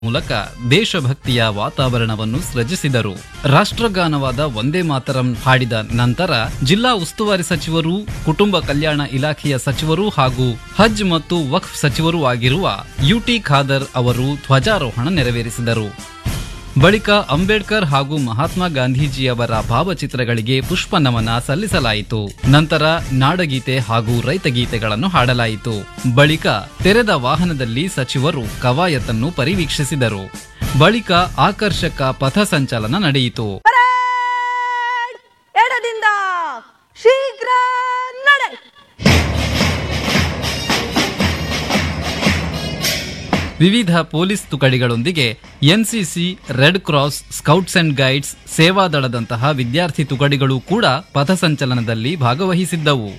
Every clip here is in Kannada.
ಮೂಲಕ ದೇಶಭಕ್ತಿಯ ವಾತಾವರಣವನ್ನು ಸೃಜಿಸಿದರು ರಾಷ್ಟ್ರಗಾನವಾದ ವಂದೇ ಮಾತರಂ ಹಾಡಿದ ನಂತರ ಜಿಲ್ಲಾ ಉಸ್ತುವಾರಿ ಸಚಿವರು ಕುಟುಂಬ ಕಲ್ಯಾಣ ಇಲಾಖೆಯ ಸಚಿವರು ಹಾಗೂ ಹಜ್ ಮತ್ತು ವಕ್ಫ್ ಸಚಿವರೂ ಆಗಿರುವ ಯುಟಿ ಖಾದರ್ ಅವರು ಧ್ವಜಾರೋಹಣ ನೆರವೇರಿಸಿದರು ಬಳಿಕ ಅಂಬೇಡ್ಕರ್ ಹಾಗೂ ಮಹಾತ್ಮ ಗಾಂಧೀಜಿಯವರ ಭಾವಚಿತ್ರಗಳಿಗೆ ಪುಷ್ಪ ನಮನ ಸಲ್ಲಿಸಲಾಯಿತು ನಂತರ ನಾಡಗೀತೆ ಹಾಗೂ ರೈತಗೀತೆಗಳನ್ನು ಹಾಡಲಾಯಿತು ಬಳಿಕ ತೆರೆದ ವಾಹನದಲ್ಲಿ ಸಚಿವರು ಕವಾಯತನ್ನು ಪರಿವೀಕ್ಷಿಸಿದರು ಬಳಿಕ ಆಕರ್ಷಕ ಪಥಸಂಚಲನ ನಡೆಯಿತು ಪರೇಡ್! ಎಡದಿಂದ ಶೀಘ್ರ ನಡೆ ವಿವಿಧ ಪೊಲೀಸ್ ತುಕಡಿಗಳೊಂದಿಗೆ NCC red cross scouts and guides ಸೇವಾದಳದಂತಹ ವಿದ್ಯಾರ್ಥಿ ತುಕಡಿಗಳು ಕೂಡ ಪಥಸಂಚಲನದಲ್ಲಿ ಭಾಗವಹಿಸಿದ್ದವು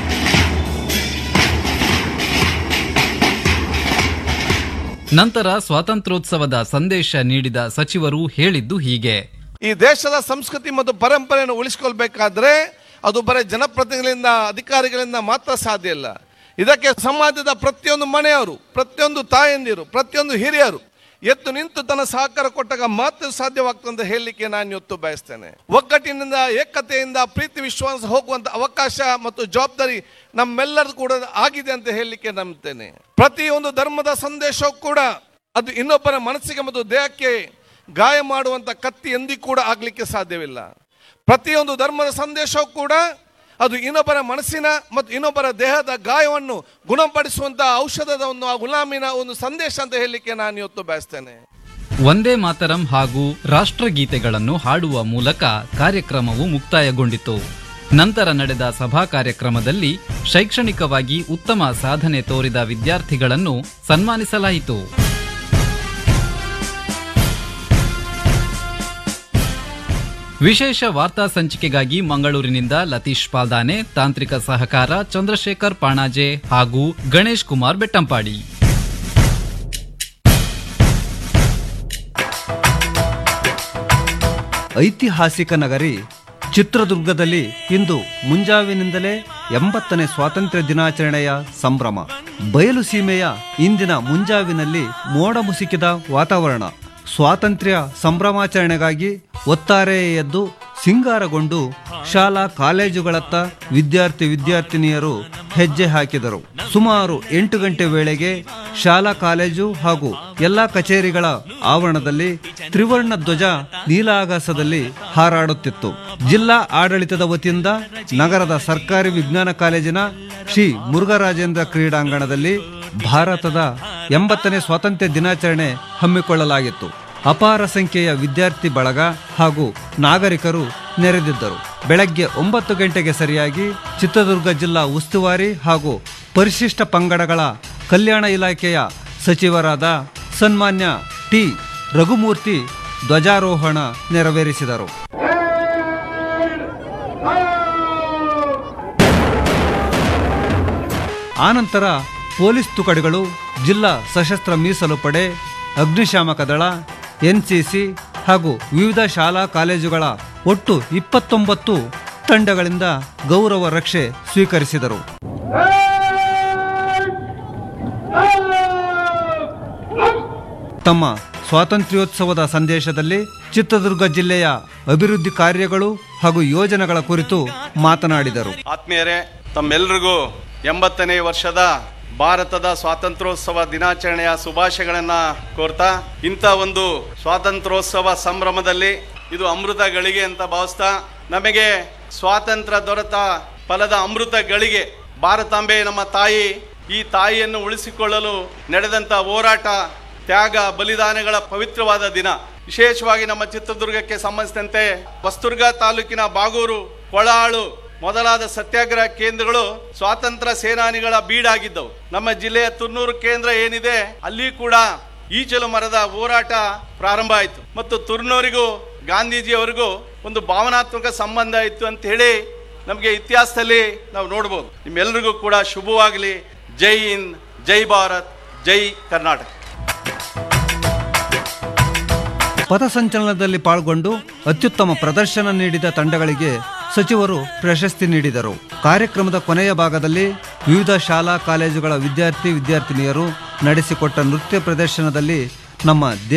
ನಂತರ ಸ್ವಾತಂತ್ರ್ಯೋತ್ಸವದ ಸಂದೇಶ ನೀಡಿದ ಸಚಿವರು ಹೇಳಿದ್ದು ಹೀಗೆ ಈ ದೇಶದ ಸಂಸ್ಕೃತಿ ಮತ್ತು ಪರಂಪರೆಯನ್ನು ಉಳಿಸಿಕೊಳ್ಬೇಕಾದ್ರೆ ಅದು ಬರೀ ಜನಪ್ರತಿನಿಧಿಗಳಿಂದ ಅಧಿಕಾರಿಗಳಿಂದ ಮಾತ್ರ ಸಾಧ್ಯ ಇಲ್ಲ ಇದಕ್ಕೆ ಸಮಾಜದ ಪ್ರತಿಯೊಂದು ಮನೆಯವರು ಪ್ರತಿಯೊಂದು ತಾಯಂದಿರು ಪ್ರತಿಯೊಂದು ಹಿರಿಯರು ಎದ್ದು ನಿಂತು ತನ್ನ ಸಹಕಾರ ಕೊಟ್ಟಾಗ ಮಾತ್ರ ಸಾಧ್ಯವಾಗ್ತದೆ ಅಂತ ಹೇಳಲಿಕ್ಕೆ ನಾನು ಇವತ್ತು ಬಯಸ್ತೇನೆ ಒಗ್ಗಟ್ಟಿನಿಂದ ಏಕತೆಯಿಂದ ಪ್ರೀತಿ ವಿಶ್ವಾಸ ಹೋಗುವಂತ ಅವಕಾಶ ಮತ್ತು ಜವಾಬ್ದಾರಿ ನಮ್ಮೆಲ್ಲರದು ಕೂಡ ಆಗಿದೆ ಅಂತ ಹೇಳಲಿಕ್ಕೆ ನಂಬ್ತೇನೆ ಪ್ರತಿಯೊಂದು ಧರ್ಮದ ಸಂದೇಶವು ಕೂಡ ಅದು ಇನ್ನೊಬ್ಬರ ಮನಸ್ಸಿಗೆ ಮತ್ತು ದೇಹಕ್ಕೆ ಗಾಯ ಮಾಡುವಂತ ಕತ್ತಿ ಎಂದಿಗೂ ಕೂಡ ಆಗ್ಲಿಕ್ಕೆ ಸಾಧ್ಯವಿಲ್ಲ ಪ್ರತಿಯೊಂದು ಧರ್ಮದ ಸಂದೇಶವು ಕೂಡ ಅದು ಇನ್ನೊಬ್ಬರ ಮನಸ್ಸಿನ ಮತ್ತು ಇನ್ನೊಬ್ಬರ ದೇಹದ ಗಾಯವನ್ನು ಗುಣಪಡಿಸುವಂತ ಔಷಧದ ಒಂದು ಆ ಗುಲಾಮಿನ ಒಂದು ಸಂದೇಶ ಅಂತ ಹೇಳಲಿಕ್ಕೆ ನಾನು ಇವತ್ತು ಬಯಸ್ತೇನೆ ವಂದೇ ಮಾತರಂ ಹಾಗೂ ರಾಷ್ಟ್ರಗೀತೆಗಳನ್ನು ಹಾಡುವ ಮೂಲಕ ಕಾರ್ಯಕ್ರಮವು ಮುಕ್ತಾಯಗೊಂಡಿತು ನಂತರ ನಡೆದ ಸಭಾ ಕಾರ್ಯಕ್ರಮದಲ್ಲಿ ಶೈಕ್ಷಣಿಕವಾಗಿ ಉತ್ತಮ ಸಾಧನೆ ತೋರಿದ ವಿದ್ಯಾರ್ಥಿಗಳನ್ನು ಸನ್ಮಾನಿಸಲಾಯಿತು ವಿಶೇಷ ವಾರ್ತಾ ಸಂಚಿಕೆಗಾಗಿ ಮಂಗಳೂರಿನಿಂದ ಲತೀಶ್ ಪಾಲ್ದಾನೆ ತಾಂತ್ರಿಕ ಸಹಕಾರ ಚಂದ್ರಶೇಖರ್ ಪಾಣಾಜೆ ಹಾಗೂ ಗಣೇಶ್ ಕುಮಾರ್ ಬೆಟ್ಟಂಪಾಡಿ ಐತಿಹಾಸಿಕ ನಗರಿ ಚಿತ್ರದುರ್ಗದಲ್ಲಿ ಇಂದು ಮುಂಜಾವಿನಿಂದಲೇ ಎಂಬತ್ತನೇ ಸ್ವಾತಂತ್ರ್ಯ ದಿನಾಚರಣೆಯ ಸಂಭ್ರಮ ಬಯಲು ಸೀಮೆಯ ಇಂದಿನ ಮುಂಜಾವಿನಲ್ಲಿ ಮೋಡ ಮುಸುಕಿದ ವಾತಾವರಣ ಸ್ವಾತಂತ್ರ್ಯ ಸಂಭ್ರಮಾಚರಣೆಗಾಗಿ ಒತ್ತಾರೆ ಎದ್ದು ಸಿಂಗಾರಗೊಂಡು ಶಾಲಾ ಕಾಲೇಜುಗಳತ್ತ ವಿದ್ಯಾರ್ಥಿ ವಿದ್ಯಾರ್ಥಿನಿಯರು ಹೆಜ್ಜೆ ಹಾಕಿದರು ಸುಮಾರು ಎಂಟು ಗಂಟೆ ವೇಳೆಗೆ ಶಾಲಾ ಕಾಲೇಜು ಹಾಗೂ ಎಲ್ಲಾ ಕಚೇರಿಗಳ ಆವರಣದಲ್ಲಿ ತ್ರಿವರ್ಣ ಧ್ವಜ ನೀಲಾಕಾಶದಲ್ಲಿ ಹಾರಾಡುತ್ತಿತ್ತು ಜಿಲ್ಲಾ ಆಡಳಿತದ ವತಿಯಿಂದ ನಗರದ ಸರ್ಕಾರಿ ವಿಜ್ಞಾನ ಕಾಲೇಜಿನ ಶ್ರೀ ಮುರುಘರಾಜೇಂದ್ರ ಕ್ರೀಡಾಂಗಣದಲ್ಲಿ ಭಾರತದ ಎಂಬತ್ತನೇ ಸ್ವಾತಂತ್ರ್ಯ ದಿನಾಚರಣೆ ಹಮ್ಮಿಕೊಳ್ಳಲಾಗಿತ್ತು ಅಪಾರ ಸಂಖ್ಯೆಯ ವಿದ್ಯಾರ್ಥಿ ಬಳಗ ಹಾಗೂ ನಾಗರಿಕರು ನೆರೆದಿದ್ದರು ಬೆಳಗ್ಗೆ ಒಂಬತ್ತು ಗಂಟೆಗೆ ಸರಿಯಾಗಿ ಚಿತ್ರದುರ್ಗ ಜಿಲ್ಲಾ ಉಸ್ತುವಾರಿ ಹಾಗೂ ಪರಿಶಿಷ್ಟ ಪಂಗಡಗಳ ಕಲ್ಯಾಣ ಇಲಾಖೆಯ ಸಚಿವರಾದ ಸನ್ಮಾನ್ಯ ಟಿ ರಘುಮೂರ್ತಿ ಧ್ವಜಾರೋಹಣ ನೆರವೇರಿಸಿದರು ಆನಂತರ ಪೊಲೀಸ್ ತುಕಡಿಗಳು ಜಿಲ್ಲಾ ಸಶಸ್ತ್ರ ಮೀಸಲು ಪಡೆ ಅಗ್ನಿಶಾಮಕ ದಳ ಎನ್ಸಿಸಿ ಹಾಗೂ ವಿವಿಧ ಶಾಲಾ ಕಾಲೇಜುಗಳ ಒಟ್ಟು ಇಪ್ಪತ್ತೊಂಬತ್ತು ತಂಡಗಳಿಂದ ಗೌರವ ರಕ್ಷೆ ಸ್ವೀಕರಿಸಿದರು ತಮ್ಮ ಸ್ವಾತಂತ್ರ್ಯೋತ್ಸವದ ಸಂದೇಶದಲ್ಲಿ ಚಿತ್ರದುರ್ಗ ಜಿಲ್ಲೆಯ ಅಭಿವೃದ್ಧಿ ಕಾರ್ಯಗಳು ಹಾಗೂ ಯೋಜನೆಗಳ ಕುರಿತು ಮಾತನಾಡಿದರು ಆತ್ಮೀಯರೇ ತಮ್ಮೆಲ್ಲರಿಗೂ ಎಂಬತ್ತನೇ ವರ್ಷದ ಭಾರತದ ಸ್ವಾತಂತ್ರ್ಯೋತ್ಸವ ದಿನಾಚರಣೆಯ ಶುಭಾಶಯಗಳನ್ನ ಕೋರ್ತಾ ಇಂಥ ಒಂದು ಸ್ವಾತಂತ್ರ್ಯೋತ್ಸವ ಸಂಭ್ರಮದಲ್ಲಿ ಇದು ಅಮೃತ ಗಳಿಗೆ ಅಂತ ಭಾವಿಸ್ತಾ ನಮಗೆ ಸ್ವಾತಂತ್ರ್ಯ ದೊರೆತ ಫಲದ ಅಮೃತ ಗಳಿಗೆ ಭಾರತಾಂಬೆ ನಮ್ಮ ತಾಯಿ ಈ ತಾಯಿಯನ್ನು ಉಳಿಸಿಕೊಳ್ಳಲು ನಡೆದಂಥ ಹೋರಾಟ ತ್ಯಾಗ ಬಲಿದಾನಗಳ ಪವಿತ್ರವಾದ ದಿನ ವಿಶೇಷವಾಗಿ ನಮ್ಮ ಚಿತ್ರದುರ್ಗಕ್ಕೆ ಸಂಬಂಧಿಸಿದಂತೆ ಹೊಸದುರ್ಗ ತಾಲೂಕಿನ ಬಾಗೂರು ಕೊಳಾಳು ಮೊದಲಾದ ಸತ್ಯಾಗ್ರಹ ಕೇಂದ್ರಗಳು ಸ್ವಾತಂತ್ರ್ಯ ಸೇನಾನಿಗಳ ಬೀಡಾಗಿದ್ದವು ನಮ್ಮ ಜಿಲ್ಲೆಯ ತುರ್ನೂರು ಕೇಂದ್ರ ಏನಿದೆ ಅಲ್ಲಿ ಕೂಡ ಈಚಲು ಮರದ ಹೋರಾಟ ಪ್ರಾರಂಭ ಆಯಿತು ಮತ್ತು ತುರ್ನೂರಿಗೂ ಗಾಂಧೀಜಿಯವರಿಗೂ ಒಂದು ಭಾವನಾತ್ಮಕ ಸಂಬಂಧ ಇತ್ತು ಅಂತ ಹೇಳಿ ನಮಗೆ ಇತಿಹಾಸದಲ್ಲಿ ನಾವು ನೋಡ್ಬೋದು ನಿಮ್ಮೆಲ್ಲರಿಗೂ ಕೂಡ ಶುಭವಾಗಲಿ ಜೈ ಹಿಂದ್ ಜೈ ಭಾರತ್ ಜೈ ಕರ್ನಾಟಕ ಪಥಸಂಚಲನದಲ್ಲಿ ಪಾಲ್ಗೊಂಡು ಅತ್ಯುತ್ತಮ ಪ್ರದರ್ಶನ ನೀಡಿದ ತಂಡಗಳಿಗೆ ಸಚಿವರು ಪ್ರಶಸ್ತಿ ನೀಡಿದರು ಕಾರ್ಯಕ್ರಮದ ಕೊನೆಯ ಭಾಗದಲ್ಲಿ ವಿವಿಧ ಶಾಲಾ ಕಾಲೇಜುಗಳ ವಿದ್ಯಾರ್ಥಿ ವಿದ್ಯಾರ್ಥಿನಿಯರು ನಡೆಸಿಕೊಟ್ಟ ನೃತ್ಯ ಪ್ರದರ್ಶನದಲ್ಲಿ ನಮ್ಮ